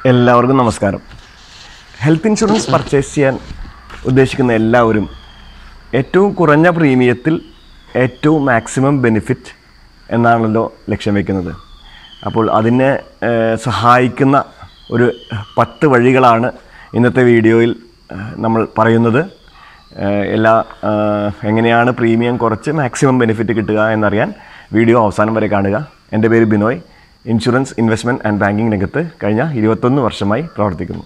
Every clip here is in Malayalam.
എല്ലാവർക്കും നമസ്കാരം ഹെൽത്ത് ഇൻഷുറൻസ് പർച്ചേസ് ചെയ്യാൻ ഉദ്ദേശിക്കുന്ന എല്ലാവരും ഏറ്റവും കുറഞ്ഞ പ്രീമിയത്തിൽ ഏറ്റവും മാക്സിമം ബെനിഫിറ്റ് എന്നാണല്ലോ ലക്ഷ്യം വയ്ക്കുന്നത് അപ്പോൾ അതിനെ ഏഹ്, സഹായിക്കുന്ന ഒരു പത്ത് വഴികളാണ് ഇന്നത്തെ വീഡിയോയിൽ ഏഹ്, നമ്മൾ പറയുന്നത് ഏഹ്, എല്ലാ ഏഹ്, എങ്ങനെയാണ് പ്രീമിയം കുറച്ച് മാക്സിമം ബെനിഫിറ്റ് കിട്ടുക എന്നറിയാൻ വീഡിയോ അവസാനം വരെ കാണുക എൻ്റെ പേര് Binoy insurance investment and banking രംഗത്ത് കഴിഞ്ഞ ഇരുപത്തൊന്ന് വർഷമായി പ്രവർത്തിക്കുന്നു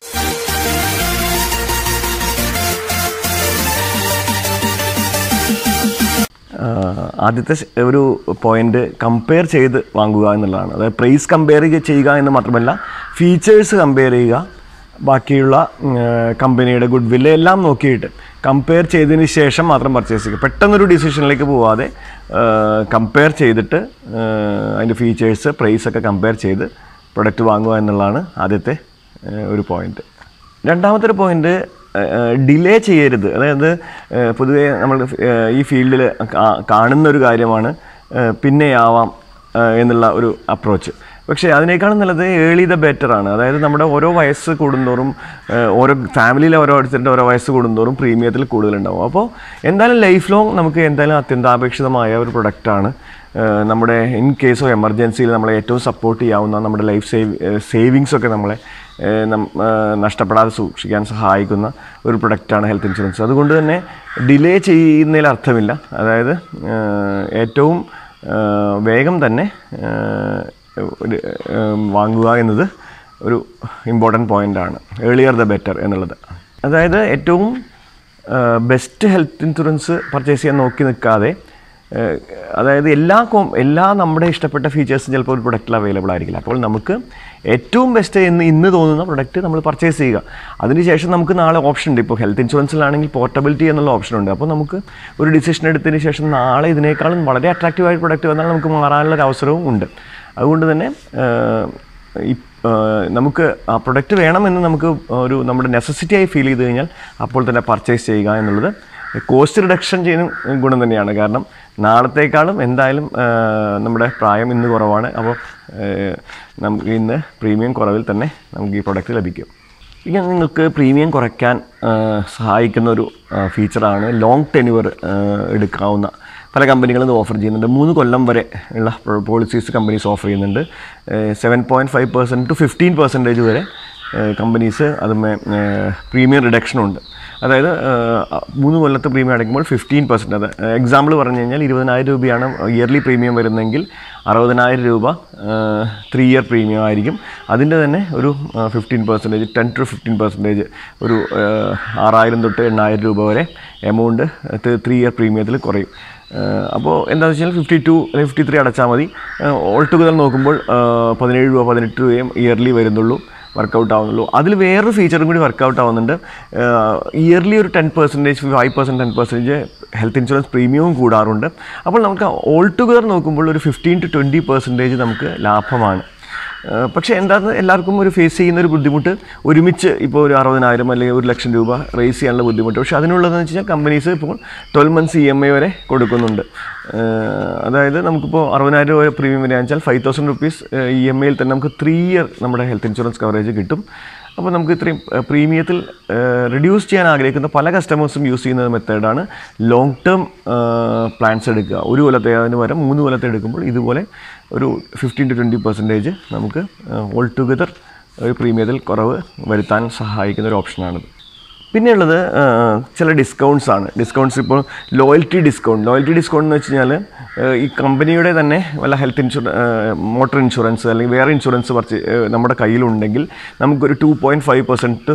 ആഹ് ആദ്യത്തെ സ് ഒരു പോയിന്റ് കമ്പയർ ചെയ്ത് വാങ്ങുക എന്നുള്ളതാണ് അതായത് പ്രൈസ് കമ്പയർ ചെയ്യുക എന്ന് മാത്രമല്ല ഫീച്ചേഴ്സ് കമ്പയർ ചെയ്യുക ബാക്കിയുള്ള ഉം, ആഹ് കമ്പനിയുടെ ഗുഡ് വില്ല് എല്ലാം നോക്കിയിട്ട് കമ്പയർ ചെയ്തതിന് ശേഷം മാത്രം പർച്ചേസ് ചെയ്യുക പെട്ടെന്നൊരു ഡിസിഷനിലേക്ക് പോവാതെ കമ്പയർ ചെയ്തിട്ട് ആഹ് അതിൻ്റെ ഫീച്ചേഴ്സ് പ്രൈസ് ഒക്കെ കമ്പയർ ചെയ്ത് പ്രൊഡക്റ്റ് വാങ്ങുക എന്നുള്ളതാണ് ആദ്യത്തെ ആഹ് ഒരു പോയിന്റ് രണ്ടാമത്തെ ഒരു പോയിന്റ് ഡിലേ ചെയ്യരുത് അതായത് ഏഹ് പൊതുവേ നമ്മൾ ഏഹ് ഈ ഫീൽഡിൽ കാണുന്ന ഒരു കാര്യമാണ് ഏഹ് പിന്നെയാവാം ഏഹ് എന്നുള്ള ഒരു അപ്രോച്ച് പക്ഷേ അതിനേക്കാളും നല്ലത് ഏർലി ദ ബെറ്റർ ആണ് അതായത് നമ്മുടെ ഓരോ വയസ്സ് കൂടുന്തോറും ഏഹ് ഓരോ ഫാമിലിയിലെ ഓരോരുത്തരുടെ ഓരോ വയസ്സ് കൂടുന്തോറും പ്രീമിയത്തിൽ കൂടുതലുണ്ടാവും അപ്പോൾ എന്തായാലും ലൈഫ് ലോങ് നമുക്ക് എന്തായാലും അത്യന്താപേക്ഷിതമായ ഒരു പ്രൊഡക്റ്റാണ് ഏഹ് നമ്മുടെ ഇൻ കേസ് ഓഫ് എമർജൻസിയിൽ നമ്മളെ ഏറ്റവും സപ്പോർട്ട് ചെയ്യാവുന്ന നമ്മുടെ ലൈഫ് സേവ് സേവിങ്സ് ഒക്കെ നമ്മളെ ഏഹ് നം- ഏഹ് നഷ്ടപ്പെടാതെ സൂക്ഷിക്കാൻ സഹായിക്കുന്ന ഒരു പ്രൊഡക്റ്റാണ് ഹെൽത്ത് ഇൻഷുറൻസ് അതുകൊണ്ട് തന്നെ ഡിലേ ചെയ്യുന്നതിൽ അർത്ഥമില്ല അതായത് ഏഹ് ഏറ്റവും ഏഹ് വേഗം തന്നെ ഏഹ് ഒരു ഏഹ് വാങ്ങുക എന്നത് ഒരു ഇമ്പോർട്ടൻറ്റ് പോയിൻ്റാണ് ഏർലിയർ ദ ബെറ്റർ എന്നുള്ളത് അതായത് ഏറ്റവും ബെസ്റ്റ് ഹെൽത്ത് ഇൻഷുറൻസ് പർച്ചേസ് ചെയ്യാൻ നോക്കി നിൽക്കാതെ ഏഹ് അതായത് എല്ലാ കോം എല്ലാ നമ്മുടെ ഇഷ്ടപ്പെട്ട ഫീച്ചേഴ്സും ചിലപ്പോൾ ഒരു പ്രൊഡക്റ്റിൽ അവൈലബിൾ ആയിരിക്കില്ല അപ്പോൾ നമുക്ക് ഏറ്റവും ബെസ്റ്റ് എന്ന് ഇന്ന് തോന്നുന്ന പ്രൊഡക്റ്റ് നമ്മൾ പർച്ചേസ് ചെയ്യുക അതിനുശേഷം നമുക്ക് നാളെ ഓപ്ഷൻ ഉണ്ട് ഇപ്പോൾ ഹെൽത്ത് ഇൻഷുറൻസിലാണെങ്കിൽ പോർട്ടബിലിറ്റി എന്നുള്ള ഓപ്ഷൻ ഉണ്ട് അപ്പോൾ നമുക്ക് ഒരു ഡിസിഷൻ എടുത്തതിന് ശേഷം നാളെ ഇതിനേക്കാളും വളരെ അട്രാക്റ്റീവായ പ്രൊഡക്റ്റ് വന്നാൽ നമുക്ക് മാറാനുള്ള ഒരു അവസരവും ഉണ്ട് അതുകൊണ്ട് തന്നെ ഏഹ്, ഈ ഏഹ്, നമുക്ക് ആ പ്രൊഡക്റ്റ് വേണമെന്ന് നമുക്ക് ഒരു നമ്മുടെ നെസസിറ്റി ആയി ഫീൽ ചെയ്ത് കഴിഞ്ഞാൽ അപ്പോൾ തന്നെ പർച്ചേസ് ചെയ്യുക എന്നുള്ളത് കോസ്റ്റ് റിഡക്ഷൻ ചെയ്യുന്ന ഗുണം തന്നെയാണ് കാരണം നാളത്തേക്കാളും എന്തായാലും ഏഹ്, നമ്മുടെ പ്രായം ഇന്ന് കുറവാണ് അപ്പോൾ ഏഹ്, നമുക്ക് ഇന്ന് പ്രീമിയം കുറവിൽ തന്നെ നമുക്ക് ഈ പ്രൊഡക്റ്റ് ലഭിക്കും ഇനി നിങ്ങൾക്ക് പ്രീമിയം കുറയ്ക്കാൻ ഏഹ്, സഹായിക്കുന്ന ഒരു ഏഹ്, ഫീച്ചറാണ് ലോങ് ടെന്യൂവർ എടുക്കാവുന്ന പല കമ്പനികളും ഇത് ഓഫർ ചെയ്യുന്നുണ്ട് മൂന്ന് കൊല്ലം വരെ ഉള്ള പോളിസീസ് കമ്പനീസ് ഓഫർ ചെയ്യുന്നുണ്ട് seven point five percent to fifteen percentage വരെ കമ്പനീസ് അതുമേ പ്രീമിയം റിഡക്ഷനുണ്ട് അതായത് ഏഹ്, മൂന്ന് കൊല്ലത്തെ പ്രീമിയം അടയ്ക്കുമ്പോൾ ഫിഫ്റ്റീൻ പെർസെൻറ്റ് അത് എക്സാമ്പിൾ പറഞ്ഞു കഴിഞ്ഞാൽ ഇരുപതിനായിരം രൂപയാണ് ഇയർലി പ്രീമിയം വരുന്നതെങ്കിൽ അറുപതിനായിരം രൂപ ത്രീ ഇയർ പ്രീമിയം ആയിരിക്കും അതിൻ്റെ തന്നെ ഒരു fifteen percentage ten to fifteen percentage ഒരു ഏഹ്, ആറായിരം തൊട്ട് എണ്ണായിരം രൂപ വരെ എമൗണ്ട് ത്രീ ഇയർ പ്രീമിയത്തിൽ കുറയും ഏഹ്, അപ്പോൾ എന്താണെന്ന് വെച്ചാൽ ഫിഫ്റ്റി ടു അല്ലെങ്കിൽ ഫിഫ്റ്റി ത്രീ അടച്ചാൽ മതി ഓൾ ടുഗദർ നോക്കുമ്പോൾ ഏഹ്, പതിനേഴ് രൂപ പതിനെട്ട് രൂപയും ഇയർലി വരുന്നുള്ളൂ വർക്കൗട്ട് ആവുന്നുള്ളൂ അതിൽ വേറൊരു ഫീച്ചറും കൂടി വർക്കൗട്ട് ആവുന്നുണ്ട് ഇയർലി ഒരു ten percentage five percent ten percentage health insurance പ്രീമിയവും കൂടാറുണ്ട് അപ്പോൾ നമുക്ക് ഓൾ ടുഗദർ നോക്കുമ്പോൾ ഒരു ഫിഫ്റ്റീൻ ടു ട്വൻറ്റി പെർസെൻറ്റേജ് നമുക്ക് ലാഭമാണ് ഏഹ് പക്ഷേ എന്താണെന്ന് എല്ലാവർക്കും ഒരു ഫേസ് ചെയ്യുന്ന ഒരു ബുദ്ധിമുട്ട് ഒരുമിച്ച് ഇപ്പോൾ ഒരു അറുപതിനായിരം അല്ലെങ്കിൽ ഒരു ലക്ഷം രൂപ റേസ് ചെയ്യാനുള്ള ബുദ്ധിമുട്ട് പക്ഷേ അതിനുള്ളതെന്ന് വെച്ച് കഴിഞ്ഞാൽ കമ്പനീസ് ഇപ്പോൾ twelve months E M I വരെ കൊടുക്കുന്നുണ്ട് ഏഹ് അതായത് നമുക്കിപ്പോൾ അറുപതിനായിരം രൂപ പ്രീമിയം വരിക വെച്ചാൽ five thousand rupees E M ഐയിൽ തന്നെ നമുക്ക് ത്രീ ഇയർ നമ്മുടെ ഹെൽത്ത് ഇൻഷുറൻസ് കവറേജ് കിട്ടും അപ്പോൾ നമുക്ക് ഇത്രയും പ്രീമിയത്തിൽ റിഡ്യൂസ് ചെയ്യാൻ ആഗ്രഹിക്കുന്ന പല കസ്റ്റമേഴ്സും യൂസ് ചെയ്യുന്ന മെത്തേഡാണ് ലോങ് ടേം പ്ലാൻസ് എടുക്കുക ഒരു കൊല്ലത്തെ അതിന് പകരം മൂന്ന് കൊല്ലത്തെ എടുക്കുമ്പോൾ ഇതുപോലെ ഒരു ഫിഫ്റ്റീൻ ടു ട്വൻറ്റി പെർസെൻറ്റേജ് നമുക്ക് ഓൾ ടുഗദർ ഒരു പ്രീമിയത്തിൽ കുറവ് വരുത്താൻ സഹായിക്കുന്ന ഒരു ഓപ്ഷനാണിത് പിന്നെയുള്ളത് ആ, ചില ഡിസ്കൗണ്ട്സ് ആണ് ഡിസ്കൗണ്ട്സ് ഇപ്പോൾ ലോയൽറ്റി ഡിസ്കൗണ്ട് ലോയൽറ്റി ഡിസ്കൗണ്ട് എന്ന് വെച്ച് കഴിഞ്ഞാൽ ആ, ഈ കമ്പനിയുടെ തന്നെ വല്ല ഹെൽത്ത് ഇൻഷുറൻസ് മോട്ടോർ ഇൻഷുറൻസ് അല്ലെങ്കിൽ വേറെ ഇൻഷുറൻസ് പർച്ചേ നമ്മുടെ കയ്യിലുണ്ടെങ്കിൽ നമുക്കൊരു two point five percent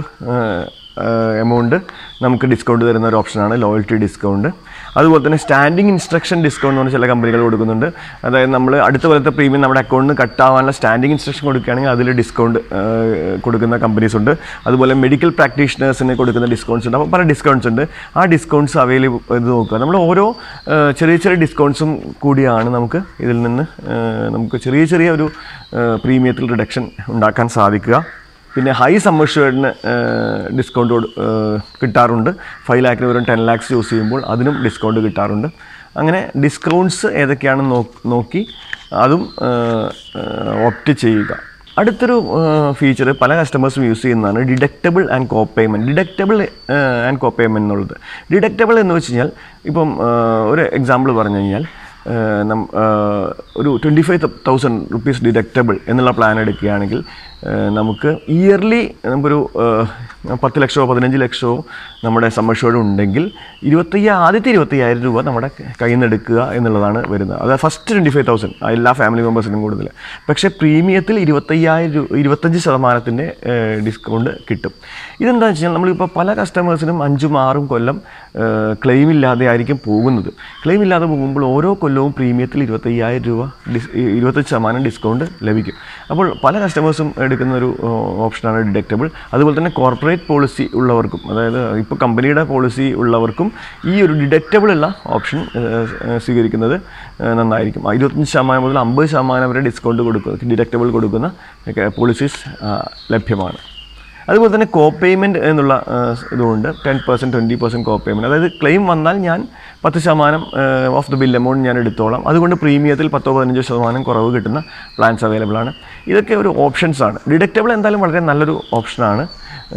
amount നമുക്ക് ഡിസ്കൗണ്ട് തരുന്ന ഒരു ഓപ്ഷനാണ് ലോയൽറ്റി ഡിസ്കൗണ്ട് അതുപോലെ തന്നെ സ്റ്റാൻഡിങ് ഇൻസ്ട്രക്ഷൻ ഡിസ്കൗണ്ട് എന്ന് പറഞ്ഞ ചില കമ്പനികൾ കൊടുക്കുന്നുണ്ട് അതായത് നമ്മൾ അടുത്ത കൊല്ലത്തെ പ്രീമിയം നമ്മുടെ അക്കൗണ്ടിൽ നിന്ന് കട്ടാവാനുള്ള സ്റ്റാൻഡിങ് ഇൻസ്ട്രക്ഷൻ കൊടുക്കുകയാണെങ്കിൽ അതിൽ ഡിസ്കൗണ്ട് കൊടുക്കുന്ന കമ്പനീസ് ഉണ്ട് അതുപോലെ മെഡിക്കൽ പ്രാക്ടീഷണേഴ്സിന് കൊടുക്കുന്ന ഡിസ്കൗണ്ട്സ് ഉണ്ട് അപ്പോൾ പല ഡിസ്കൗണ്ട്സ് ഉണ്ട് ആ ഡിസ്കൗണ്ട്സ് അവൈലബിൾ ഇത് നോക്കുക നമ്മൾ ഓരോ ആ, ചെറിയ ചെറിയ ഡിസ്കൗണ്ട്സും കൂടിയാണ് നമുക്ക് ഇതിൽ നിന്ന് ആ, നമുക്ക് ചെറിയ ചെറിയ ഒരു പ്രീമിയത്തിൽ റിഡക്ഷൻ ഉണ്ടാക്കാൻ സാധിക്കുക പിന്നെ ഹൈ സമ്മർഷേഡിന് ഡിസ്കൗണ്ട് കിട്ടാറുണ്ട് ഫൈവ് ലാഖിന് വെറും ടെൻ ലാക്സ് യൂസ് ചെയ്യുമ്പോൾ അതിനും ഡിസ്കൗണ്ട് കിട്ടാറുണ്ട് അങ്ങനെ ഡിസ്കൗണ്ട്സ് ഏതൊക്കെയാണെന്ന് നോ നോക്കി അതും ഓപ്റ്റ് ചെയ്യുക അടുത്തൊരു ഫീച്ചർ പല കസ്റ്റമേഴ്സും യൂസ് ചെയ്യുന്നതാണ് deductible and copayment deductible and copayment എന്നുള്ളത് ഡിഡക്റ്റബിൾ എന്ന് വെച്ച് കഴിഞ്ഞാൽ ഇപ്പം ആ, ഒരു എക്സാമ്പിൾ പറഞ്ഞു കഴിഞ്ഞാൽ ആ, നം- ആ, ഒരു twenty five thousand rupees deductible എന്നുള്ള പ്ലാൻ എടുക്കുകയാണെങ്കിൽ ആ, നമുക്ക് ഇയർലി നമുക്കൊരു ആ, പത്ത് ലക്ഷമോ പതിനഞ്ച് ലക്ഷമോ നമ്മുടെ സമ്മർഷോട് ഉണ്ടെങ്കിൽ ഇരുപത്തയ്യ ആദ്യത്തെ ഇരുപത്തയ്യായിരം രൂപ നമ്മുടെ കയ്യിൽ നിന്ന് എടുക്കുക എന്നുള്ളതാണ് വരുന്നത് അത് ഫസ്റ്റ് ട്വൻറ്റി ഫൈവ് തൗസൻഡ് എല്ലാ ഫാമിലി മെമ്പേഴ്സിനും കൂടുതൽ പക്ഷേ പ്രീമിയത്തിൽ ഇരുപത്തയ്യായിരം രൂപ ഇരുപത്തഞ്ച് ശതമാനത്തിൻ്റെ ഡിസ്കൗണ്ട് കിട്ടും ഇതെന്താണെന്ന് വെച്ച് കഴിഞ്ഞാൽ നമ്മളിപ്പോൾ പല കസ്റ്റമേഴ്സിനും അഞ്ചും ആറും കൊല്ലം ക്ലെയിം ഇല്ലാതെ ആയിരിക്കും പോകുന്നത് ക്ലെയിം ഇല്ലാതെ പോകുമ്പോൾ ഓരോ കൊല്ലവും പ്രീമിയത്തിൽ ഇരുപത്തയ്യായിരം രൂപ ഡിസ് ഇരുപത്തഞ്ച് ശതമാനം ഡിസ്കൗണ്ട് ലഭിക്കും അപ്പോൾ പല കസ്റ്റമേഴ്സും എടുക്കുന്ന ഒരു ഓപ്ഷനാണ് ഡിഡക്റ്റബിൾ അതുപോലെ തന്നെ കോർപ്പറേറ്റ് പോളിസി ഉള്ളവർക്കും അതായത് ഇപ്പോൾ കമ്പനിയുടെ പോളിസി ഉള്ളവർക്കും ഈ ഒരു ഡിഡക്റ്റബിൾ ഉള്ള ഓപ്ഷൻ സ്വീകരിക്കുന്നത് ഏഹ്, നന്നായിരിക്കും ആ, ഇരുപത്തഞ്ച് ശതമാനം മുതൽ അമ്പത് ശതമാനം വരെ ഡിസ്കൗണ്ട് കൊടുക്കുന്ന ഡിഡക്റ്റബിൾ കൊടുക്കുന്ന പോളിസീസ് ലഭ്യമാണ് അതുപോലെ തന്നെ കോ പേയ്മെൻറ്റ് എന്നുള്ള ആ, ഇതുകൊണ്ട് ten percent twenty percent copayment അതായത് ക്ലെയിം വന്നാൽ ഞാൻ പത്ത് ശതമാനം ഓഫ് ദ ബിൽ എമൗണ്ട് ഞാൻ എടുത്തോളാം അതുകൊണ്ട് പ്രീമിയത്തിൽ പത്തോ പതിനഞ്ചോ ശതമാനം കുറവ് കിട്ടുന്ന പ്ലാൻസ് അവൈലബിൾ ആണ് ഇതൊക്കെ ഒരു ഓപ്ഷൻസാണ് ഡിഡക്റ്റബിൾ എന്തായാലും വളരെ നല്ലൊരു ഓപ്ഷനാണ്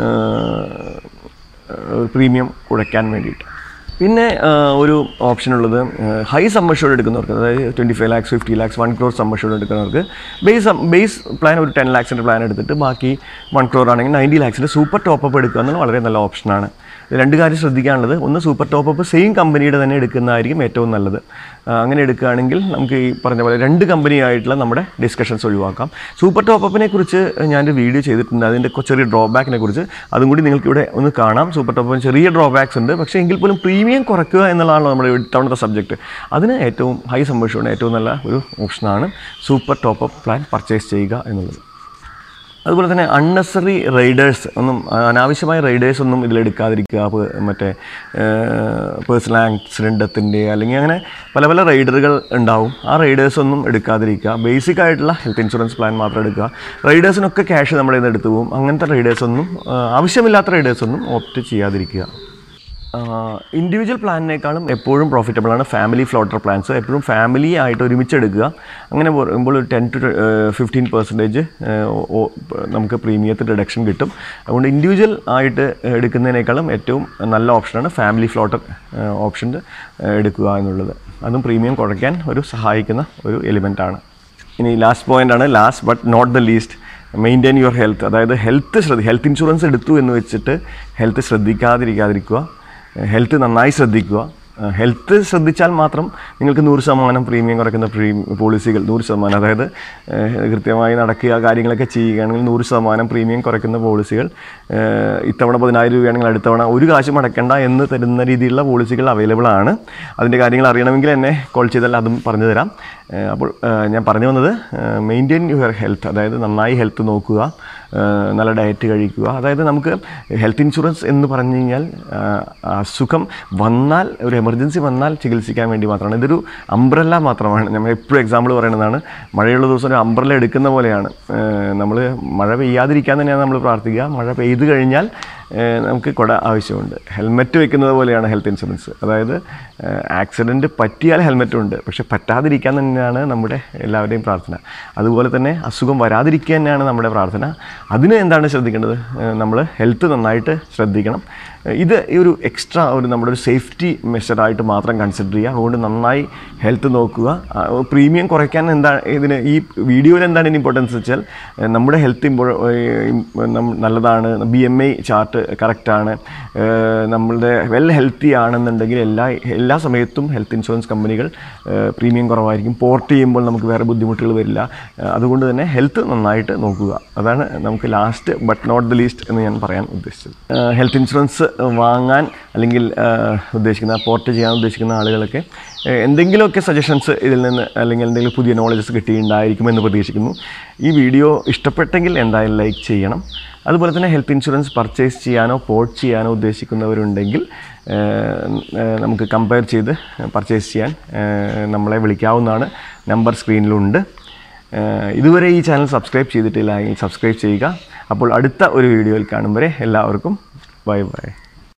പ്രീമിയം കുറയ്ക്കാൻ വേണ്ടിയിട്ട് പിന്നെ ആ, ഒരു ഓപ്ഷൻ ഉള്ളത് ഹൈ സമ്മർഷോട് എടുക്കുന്നവർക്ക് അതായത് twenty five lakhs fifty lakhs one crore sum assured എടുക്കുന്നവർക്ക് ബേസ് ബേസ് പ്ലാൻ ഒരു ടെൻ ലാക്സിൻ്റെ പ്ലാൻ എടുത്തിട്ട് ബാക്കി വൺ ക്രോർ ആണെങ്കിൽ നയൻറ്റി ലാക്സിൻ്റെ സൂപ്പർ ടോപ്പപ്പ് എടുക്കുക എന്നുള്ള വളരെ നല്ല ഓപ്ഷനാണ് രണ്ട് കാര്യം ശ്രദ്ധിക്കാനുള്ളത് ഒന്ന് സൂപ്പർ ടോപ്പപ്പ് സെയിം കമ്പനിയുടെ തന്നെ എടുക്കുന്നതായിരിക്കും ഏറ്റവും നല്ലത് ആ, അങ്ങനെ എടുക്കുകയാണെങ്കിൽ നമുക്ക് ഈ പറഞ്ഞ പോലെ രണ്ട് കമ്പനിയായിട്ടുള്ള നമ്മുടെ ഡിസ്കഷൻസ് ഒഴിവാക്കാം സൂപ്പർ ടോപ്പപ്പിനെ കുറിച്ച് ഞാനൊരു വീഡിയോ ചെയ്തിട്ടുണ്ട് അതിൻ്റെ കൊ- ചെറിയ ഡ്രോബാക്കിനെ കുറിച്ച് അതും കൂടി നിങ്ങൾക്ക് ഇവിടെ ഒന്ന് കാണാം സൂപ്പർ ടോപ്പപ്പിന് ചെറിയ ഡ്രോബാക്സ് ഉണ്ട് പക്ഷേ എങ്കിൽ പോലും പ്രീമിയം കുറയ്ക്കുക എന്നുള്ളതാണല്ലോ നമ്മുടെ ഇത്തവണത്തെ സബ്ജക്റ്റ് അതിന് ഏറ്റവും ഹൈ സംഭവിച്ചുകൊണ്ട് ഏറ്റവും നല്ല ഒരു ഓപ്ഷനാണ് സൂപ്പർ ടോപ്പപ്പ് പ്ലാൻ പർച്ചേസ് ചെയ്യുക എന്നുള്ളത് അതുപോലെ തന്നെ അൺനെസറി റൈഡേഴ്സ് ഒന്നും അനാവശ്യമായ റൈഡേഴ്സ് ഒന്നും ഇതിലെടുക്കാതിരിക്കുക അപ്പോൾ മറ്റേ പേഴ്സണൽ ആക്സിഡൻറ്റത്തിൻ്റെ അല്ലെങ്കിൽ അങ്ങനെ പല പല റൈഡറുകൾ ഉണ്ടാവും ആ റൈഡേഴ്സ് ഒന്നും എടുക്കാതിരിക്കുക ബേസിക് ആയിട്ടുള്ള ഹെൽത്ത് ഇൻഷുറൻസ് പ്ലാൻ മാത്രം എടുക്കുക റൈഡേഴ്സിനൊക്കെ ക്യാഷ് നമ്മുടെ നിന്ന് എടുത്തു പോകും അങ്ങനത്തെ റൈഡേഴ്സ് ഒന്നും ആ, ആവശ്യമില്ലാത്ത റൈഡേഴ്സ് ഒന്നും ഓപ്റ്റ് ചെയ്യാതിരിക്കുക ഇൻഡിവിജ്വൽ പ്ലാനിനേക്കാളും എപ്പോഴും പ്രോഫിറ്റബിൾ ആണ് ഫാമിലി ഫ്ലോട്ടർ പ്ലാൻസ് എപ്പോഴും ഫാമിലി ആയിട്ട് ഒരുമിച്ച് എടുക്കുക അങ്ങനെ പറയുമ്പോൾ ഒരു ടെൻ ടു ഫിഫ്റ്റീൻ പെർസെൻറ്റേജ് നമുക്ക് പ്രീമിയത്തിൽ റിഡക്ഷൻ കിട്ടും അതുകൊണ്ട് ഇൻഡിവിജ്വൽ ആയിട്ട് എടുക്കുന്നതിനേക്കാളും ഏറ്റവും നല്ല ഓപ്ഷനാണ് ഫാമിലി ഫ്ലോട്ടർ ഓപ്ഷൻ എടുക്കുക എന്നുള്ളത് അതും പ്രീമിയം കുറയ്ക്കാൻ ഒരു സഹായിക്കുന്ന ഒരു എലിമെൻ്റ് ആണ് ഇനി ലാസ്റ്റ് പോയിന്റ് ആണ് last but not the least maintain your health അതായത് ഹെൽത്ത് ശ്രദ്ധ ഹെൽത്ത് ഇൻഷുറൻസ് എടുത്തു എന്ന് വെച്ചിട്ട് ഹെൽത്ത് ശ്രദ്ധിക്കാതിരിക്കാതിരിക്കുക ഹെൽത്ത് നന്നായി ശ്രദ്ധിക്കുക ഹെൽത്ത് ശ്രദ്ധിച്ചാൽ മാത്രം നിങ്ങൾക്ക് നൂറ് ശതമാനം പ്രീമിയം കുറയ്ക്കുന്ന പ്രീ പോളിസികൾ നൂറ് ശതമാനം അതായത് ഏഹ്, കൃത്യമായി നടക്കുക കാര്യങ്ങളൊക്കെ ചെയ്യുകയാണെങ്കിൽ നൂറ് ശതമാനം പ്രീമിയം കുറയ്ക്കുന്ന പോളിസികൾ ഏഹ്, ഇത്തവണ പതിനായിരം രൂപയാണെങ്കിൽ അടുത്തവണ ഒരു കാശും അടയ്ക്കേണ്ട എന്ന് തരുന്ന രീതിയിലുള്ള പോളിസികൾ അവൈലബിൾ ആണ് അതിൻ്റെ കാര്യങ്ങൾ അറിയണമെങ്കിൽ എന്നെ കോൾ ചെയ്താൽ അതും പറഞ്ഞു തരാം ഏഹ്, അപ്പോൾ ഏഹ്, ഞാൻ പറഞ്ഞു വന്നത് മെയിൻറ്റെയിൻ യുവർ ഹെൽത്ത് അതായത് നന്നായി ഹെൽത്ത് നോക്കുക ഏഹ്, നല്ല ഡയറ്റ് കഴിക്കുക അതായത് നമുക്ക് ഹെൽത്ത് ഇൻഷുറൻസ് എന്ന് പറഞ്ഞു കഴിഞ്ഞാൽ ആഹ്, അസുഖം വന്നാൽ ഒരു എമർജൻസി വന്നാൽ ചികിത്സിക്കാൻ വേണ്ടി മാത്രമാണ് ഇതൊരു അംബ്രല്ല മാത്രമാണ് നമ്മൾ എപ്പോഴും എക്സാമ്പിൾ പറയുന്നതാണ് മഴയുള്ള ദിവസം ഒരു അംബ്രല്ല എടുക്കുന്ന പോലെയാണ് നമ്മൾ മഴ പെയ്യാതിരിക്കാൻ തന്നെയാണ് നമ്മൾ പ്രാർത്ഥിക്കുക മഴ പെയ്തു കഴിഞ്ഞാൽ ഏഹ്, നമുക്ക് കുട ആവശ്യമുണ്ട് ഹെൽമെറ്റ് വെക്കുന്നത് പോലെയാണ് ഹെൽത്ത് ഇൻഷുറൻസ് അതായത് ആക്സിഡൻറ്റ് പറ്റിയാൽ ഹെൽമെറ്റ് ഉണ്ട് പക്ഷെ പറ്റാതിരിക്കാൻ തന്നെയാണ് നമ്മുടെ എല്ലാവരുടെയും പ്രാർത്ഥന അതുപോലെ തന്നെ അസുഖം വരാതിരിക്കുക തന്നെയാണ് നമ്മുടെ പ്രാർത്ഥന അതിന് എന്താണ് ശ്രദ്ധിക്കേണ്ടത് നമ്മൾ ഹെൽത്ത് നന്നായിട്ട് ശ്രദ്ധിക്കണം ഏഹ് ഇത് ഈ ഒരു എക്സ്ട്രാ ഒരു നമ്മുടെ ഒരു സേഫ്റ്റി മെഷറായിട്ട് മാത്രം കൺസിഡർ ചെയ്യുക അതുകൊണ്ട് നന്നായി ഹെൽത്ത് നോക്കുക ആ, പ്രീമിയം കുറയ്ക്കാൻ എന്താ ഇതിന് ഈ വീഡിയോയിൽ എന്താണ് ഇമ്പോർട്ടൻസ് വെച്ചാൽ ഏഹ് നമ്മുടെ ഹെൽത്ത് ഇമ്പോ നല്ലതാണ് ബി എം ഐ ചാർട്ട് കറക്റ്റാണ് നമ്മളുടെ വെൽ ഹെൽത്തി ആണെന്നുണ്ടെങ്കിൽ എല്ലാ എല്ലാ സമയത്തും ഹെൽത്ത് ഇൻഷുറൻസ് കമ്പനികൾ പ്രീമിയം കുറവായിരിക്കും പോർട്ട് ചെയ്യുമ്പോൾ നമുക്ക് വേറെ ബുദ്ധിമുട്ടുകൾ വരില്ല ഏഹ് അതുകൊണ്ട് തന്നെ ഹെൽത്ത് നന്നായിട്ട് നോക്കുക അതാണ് നമുക്ക് last but not the least എന്ന് ഞാൻ പറയാൻ ഉദ്ദേശിച്ചത് ഹെൽത്ത് ഇൻഷുറൻസ് വാങ്ങാൻ അല്ലെങ്കിൽ ഏഹ് ഉദ്ദേശിക്കുന്ന പോർട്ട് ചെയ്യാൻ ഉദ്ദേശിക്കുന്ന ആളുകളൊക്കെ ഏഹ് എന്തെങ്കിലുമൊക്കെ സജഷൻസ് ഇതിൽ നിന്ന് അല്ലെങ്കിൽ എന്തെങ്കിലും പുതിയ നോളജസ് കിട്ടിയിട്ടുണ്ടായിരിക്കുമെന്ന് പ്രതീക്ഷിക്കുന്നു ഈ വീഡിയോ ഇഷ്ടപ്പെട്ടെങ്കിൽ എന്തായാലും ലൈക്ക് ചെയ്യണം അതുപോലെ തന്നെ ഹെൽത്ത് ഇൻഷുറൻസ് പർച്ചേസ് ചെയ്യാനോ പോർട്ട് ചെയ്യാനോ ഉദ്ദേശിക്കുന്നവരുണ്ടെങ്കിൽ ഏഹ്, ഏഹ്, നമുക്ക് കമ്പയർ ചെയ്ത് പർച്ചേസ് ചെയ്യാൻ ഏഹ്, നമ്മളെ വിളിക്കാവുന്നതാണ് നമ്പർ സ്ക്രീനിലുണ്ട് ഏഹ്, ഇതുവരെ ഈ ചാനൽ സബ്സ്ക്രൈബ് ചെയ്തിട്ടില്ല എങ്കിൽ സബ്സ്ക്രൈബ് ചെയ്യുക അപ്പോൾ അടുത്ത ഒരു വീഡിയോയിൽ കാണും വരെ എല്ലാവർക്കും ബൈ ബൈ